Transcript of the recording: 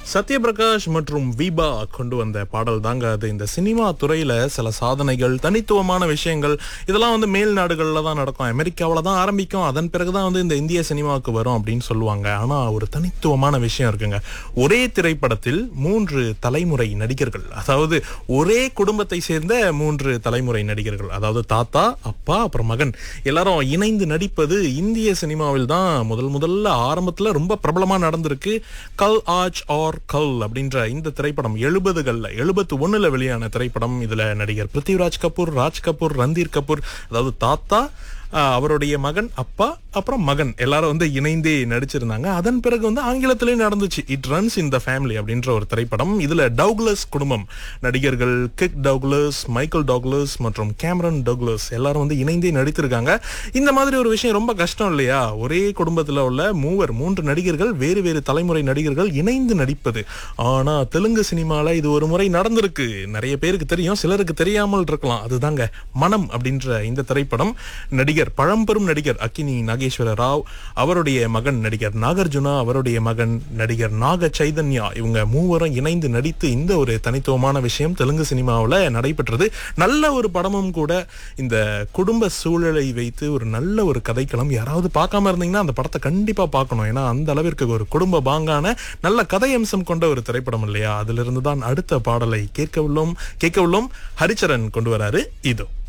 சத்யபிரகாஷ் மற்றும் விபா கொண்டு வந்த பாடல் தாங்க அது இந்த சினிமா துறையில சில சாதனைகள் தனித்துவமான விஷயங்கள் இதெல்லாம் வந்து மேல் நாடுகள்ல தான் நடக்கும் அமெரிக்காவில தான் ஆரம்பிக்கும் அதன் பிறகுதான் வந்து இந்த இந்திய சினிமாவுக்கு வரும் அப்படின்னு சொல்லுவாங்க ஆனா ஒரு தனித்துவமான விஷயம் இருக்குங்க ஒரே திரைப்படத்தில் மூன்று தலைமுறை நடிகர்கள் அதாவது ஒரே குடும்பத்தை சேர்ந்த மூன்று தலைமுறை நடிகர்கள் அதாவது தாத்தா அப்பா அப்புறம் மகன் எல்லாரும் இணைந்து நடிப்பது இந்திய சினிமாவில் தான் முதல் முதல்ல ஆரம்பத்துல ரொம்ப பிரபலமா நடந்திருக்கு கல் ஆச் ஆர் கல் அப்படின்ற இந்த திரைப்படம் எழுபதுகள்ல எழுபத்து ஒண்ணுல வெளியான திரைப்படம் இதுல நடிகர் பிருத்திவிராஜ் கபூர் ராஜ் கபூர் ரந்தீர் கபூர் அதாவது தாத்தா ஆஹ், அவருடைய மகன் அப்பா அப்புறம் மகன் எல்லாரும் வந்து இணைந்தே நடிச்சிருந்தாங்க அதன் பிறகு வந்து ஆங்கிலத்திலேயே நடந்துச்சு it runs in the family அப்படின்ற ஒரு திரைப்படம் இதுல டவுக்லஸ் குடும்பம் நடிகர்கள் கிக் டவுக்லஸ் மைக்கேல் டவுக்லஸ் மற்றும் கேமரன் டவுக்லஸ் எல்லாரும் வந்து இணைந்தே நடித்திருக்காங்க இந்த மாதிரி ஒரு விஷயம் ரொம்ப கஷ்டம் இல்லையா ஒரே குடும்பத்துல உள்ள மூவர் மூன்று நடிகர்கள் வேறு வேறு தலைமுறை நடிகர்கள் இணைந்து நடிப்பது ஆனா தெலுங்கு சினிமால இது ஒரு முறை நடந்திருக்கு நிறைய பேருக்கு தெரியும் சிலருக்கு தெரியாமல் இருக்கலாம் அதுதாங்க மனம் அப்படின்ற இந்த திரைப்படம் நடிகர் பழம்பெரும் நடிகர் அக்கினி நாகேஸ்வர ராவ் அவருடைய மகன் நடிகர் நாகார்ஜுனா அவருடைய மகன் நடிகர் நாக சைதன்யா இவங்க மூவரும் இணைந்து நடித்து இந்த ஒரு தனித்துவமான விஷயம் தெலுங்கு சினிமாவில் நடைபெற்றது நல்ல ஒரு படமும் கூட இந்த குடும்ப சூழலை வைத்து ஒரு நல்ல ஒரு கதைக்களம் யாராவது பார்க்காம இருந்தீங்கன்னா அந்த படத்தை கண்டிப்பா பார்க்கணும் ஏன்னா அந்த அளவிற்கு ஒரு குடும்ப பாங்கான நல்ல கதை அம்சம் கொண்ட ஒரு திரைப்படம் இல்லையா அதிலிருந்து தான் அடுத்த பாடலை கேட்க உள்ளோம் கேட்க உள்ளோம் ஹரிச்சரன் கொண்டு வராரு இதோ